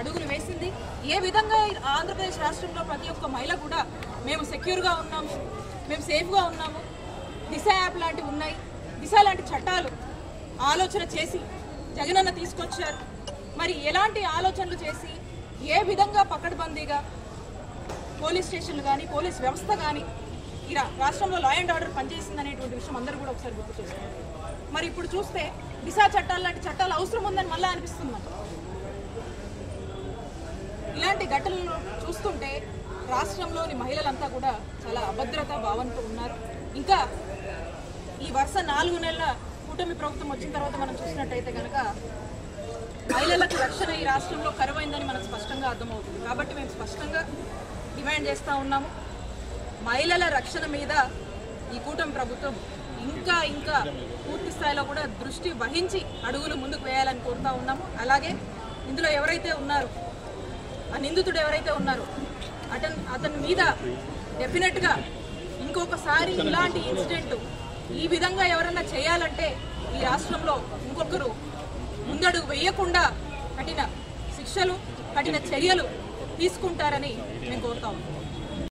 అడుగులు వేసింది ఏ విధంగా ఆంధ్రప్రదేశ్ రాష్ట్రంలో ప్రతి ఒక్క మహిళ కూడా మేము సెక్యూర్గా ఉన్నాము మేము సేఫ్గా ఉన్నాము దిశ యాప్ లాంటివి ఉన్నాయి దిశ లాంటి చట్టాలు ఆలోచన చేసి జగనన్న తీసుకొచ్చారు మరి ఎలాంటి ఆలోచనలు చేసి ఏ విధంగా పకడ్బందీగా పోలీస్ స్టేషన్లు కానీ పోలీస్ వ్యవస్థ కానీ ఈ రా- రాష్ట్రంలో లా అండ్ ఆర్డర్ పనిచేసింది అనేటువంటి విషయం అందరూ కూడా ఒకసారి గుర్తు చేసుకోవాలి మరి ఇప్పుడు చూస్తే దిశా చట్టాలు లాంటి చట్టాలు అవసరం ఉందని మళ్ళీ అనిపిస్తుంది మనకు. ఇలాంటి ఘటనలు చూస్తుంటే రాష్ట్రంలోని మహిళలంతా కూడా చాలా అభద్రత భావంతో ఉన్నారు ఇంకా ఈ వరుస నాలుగు నెలల కూటమి ప్రభుత్వం వచ్చిన తర్వాత మనం చూసినట్టయితే కనుక మహిళలకు రక్షణ ఈ రాష్ట్రంలో కరువైందని మనకు స్పష్టంగా అర్థమవుతుంది కాబట్టి మేము స్పష్టంగా డిమాండ్ చేస్తూ ఉన్నాము మహిళల రక్షణ మీద ఈ కూటమి ప్రభుత్వం ఇంకా ఇంకా పూర్తి స్థాయిలో కూడా దృష్టి వహించి అడుగులు ముందుకు వేయాలని కోరుతా ఉన్నాము అలాగే ఇందులో ఎవరైతే ఉన్నారో ఆ నిందితుడు ఎవరైతే ఉన్నారో అతను అతని మీద డెఫినెట్గా ఇంకొకసారి ఇలాంటి ఇన్సిడెంట్ ఈ విధంగా ఎవరన్నా చేయాలంటే ఈ రాష్ట్రంలో ఇంకొకరు ముందడుగు వేయకుండా కఠిన శిక్షలు కఠిన చర్యలు తీసుకుంటారని మేము కోరుతా ఉన్నాం